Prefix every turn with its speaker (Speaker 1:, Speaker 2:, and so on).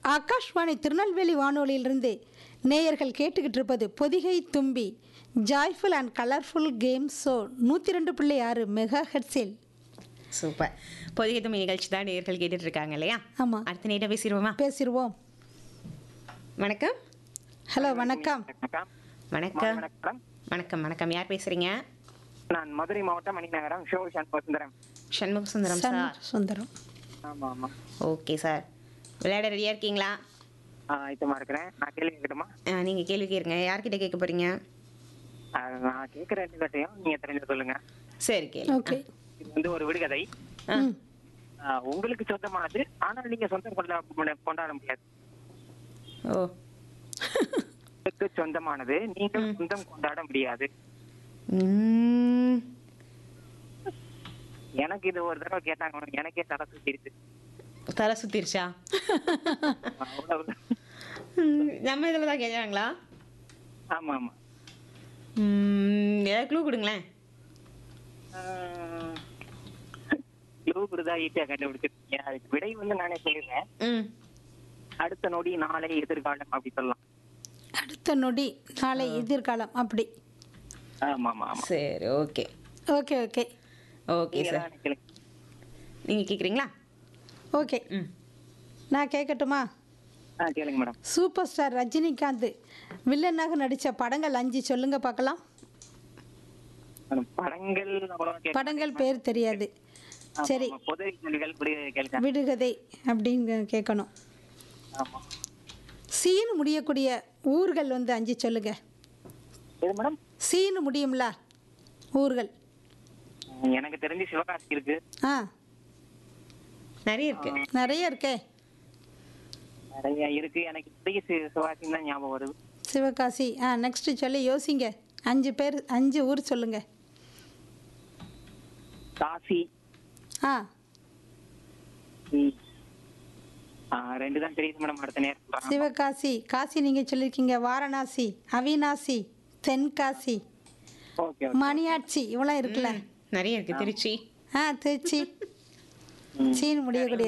Speaker 1: ஆகாஷ்வாணி திருநெல்வேலி வானொலியிலிருந்து நேயர்கள் கேட்டுக்கிட்டு இருப்பது Podhigai Thumbi joyful and colourful game show நூற்றி ரெண்டு புள்ளி ஆறு மெகா ஹெட்ஸில்
Speaker 2: சூப்பர் பொதிகை தும்பி நிகழ்ச்சி தான் நேர்கள் கேட்டுட்டு இருக்காங்க இல்லையா
Speaker 1: ஆமாம்
Speaker 2: அடுத்த நேரம் பேசிடுவோமா
Speaker 1: பேசிடுவோம்
Speaker 2: வணக்கம்
Speaker 1: ஹலோ வணக்கம்
Speaker 3: வணக்கம்
Speaker 2: வணக்கம்
Speaker 3: வணக்கம்
Speaker 2: வணக்கம் வணக்கம் யார் பேசுறீங்க
Speaker 3: நான் மதுரை மாவட்டம் மணிநகரம் ஷோ சண்முக சுந்தரம்
Speaker 2: சண்முக சுந்தரம்
Speaker 1: சன்
Speaker 2: சார்
Speaker 1: சுந்தரம்
Speaker 3: ஆமா ஆமா
Speaker 2: ஓகே சார் விளையாட ரெடியா இருக்கீங்களா
Speaker 3: ஆ ஆயத்தமா இருக்கிறேன் நான் கேள்வி கேட்கட்டுமா
Speaker 2: ஆ, நீங்க கேள்வி கேளுங்க யார்கிட்ட கேட்க போறீங்க
Speaker 3: ஆ, நான் கேட்கிற ரெண்டு கட்டையும் நீங்க தெரிஞ்சு சொல்லுங்க
Speaker 2: சரி கேளு
Speaker 1: ஓகே
Speaker 3: இது வந்து ஒரு விடுகதை
Speaker 2: ஆ.
Speaker 1: ம்
Speaker 3: ஆ, உங்களுக்கு சொந்தமானது ஆனால் நீங்க சொந்தம் கொண்டாட கொண்டாட முடியாது
Speaker 2: ஓ
Speaker 3: உங்களுக்கு சொந்தமானது நீங்கள் சொந்தம் கொண்டாட முடியாது
Speaker 2: ம்,
Speaker 3: எனக்கு இது ஒரு தடவை கேட்டாங்க எனக்கே தலை சுத்திருச்சு
Speaker 2: தலை சுத்திருச்சா
Speaker 3: அவ்வளவு
Speaker 2: ம், நம்ம இதில் தான் கேட்குறாங்களா
Speaker 3: ஆமா ஆமா
Speaker 2: ஏதாவது க்ளூ கொடுங்களேன்
Speaker 3: க்ளூ குருதா ஈஸியா கண்டுபிடிச்சிருக்கீங்க அதுக்கு விடை வந்து நானே சொல்லிடுறேன்
Speaker 2: ம்
Speaker 3: அடுத்த நொடி நாளை எதிர்காலம் அப்படி சொல்லலாம்
Speaker 1: அடுத்த நொடி நாளை எதிர்காலம் அப்படி
Speaker 3: ஆமா ஆமா ஆமா
Speaker 2: சரி ஓகே
Speaker 1: ஓகே ஓகே
Speaker 2: ஓகே
Speaker 3: நீங்க
Speaker 2: சார்
Speaker 3: தான் கேளுங்க.
Speaker 2: நீங்கள் கேட்குறீங்களா
Speaker 1: ஓகே
Speaker 2: ம்
Speaker 1: நான் கேட்கட்டுமா
Speaker 3: ஆ கேளுங்க மேடம்
Speaker 1: சூப்பர் ஸ்டார் ரஜினிகாந்த் வில்லனாக நடித்த படங்கள் அஞ்சு சொல்லுங்க பார்க்கலாம்
Speaker 3: மேடம், படங்கள் அவ்வளவா கேட்க-
Speaker 1: படங்கள் பேர் தெரியாது
Speaker 3: ஆமா,
Speaker 1: சரி
Speaker 3: ஆமா, பொது கேள்விகள் இப்படி கேளுங்க
Speaker 1: விடுகதை அப்படின்னு கேட்கணும்
Speaker 3: ஆமா
Speaker 1: சீனு முடியக்கூடிய ஊர்கள் வந்து அஞ்சு சொல்லுங்க
Speaker 3: இது மேடம்
Speaker 1: சீனு முடியும்ல ஊர்கள்
Speaker 3: உம், எனக்கு தெரிஞ்சு சிவகாசி இருக்கு
Speaker 1: ஆ
Speaker 2: நிறைய இருக்கு
Speaker 1: நிறைய இருக்கே
Speaker 3: நிறைய இருக்கு எனக்கு இப்படியே சி- சிவகாசி தான் ஞாபகம் வருது
Speaker 1: சிவகாசி ஆ நெக்ஸ்ட்டு சொல்லி யோசிங்க அஞ்சு பேர் அஞ்சு ஊர் சொல்லுங்க
Speaker 3: காசி
Speaker 1: ஆ
Speaker 3: உம். ஆ, ரெண்டு தான் தெரியுது மேடம் அடுத்த நேரம் சொல்றேன்.
Speaker 1: சிவகாசி காசி நீங்கள் சொல்லியிருக்கீங்க வாரணாசி அவினாசி தென்காசி
Speaker 3: ஓகே ஓகே
Speaker 1: மணியாட்சி இவ்வளோ இருக்குல்ல
Speaker 2: நிறைய இருக்கு திருச்சி
Speaker 1: ஆ திருச்சி சீனு முடியக்கூடிய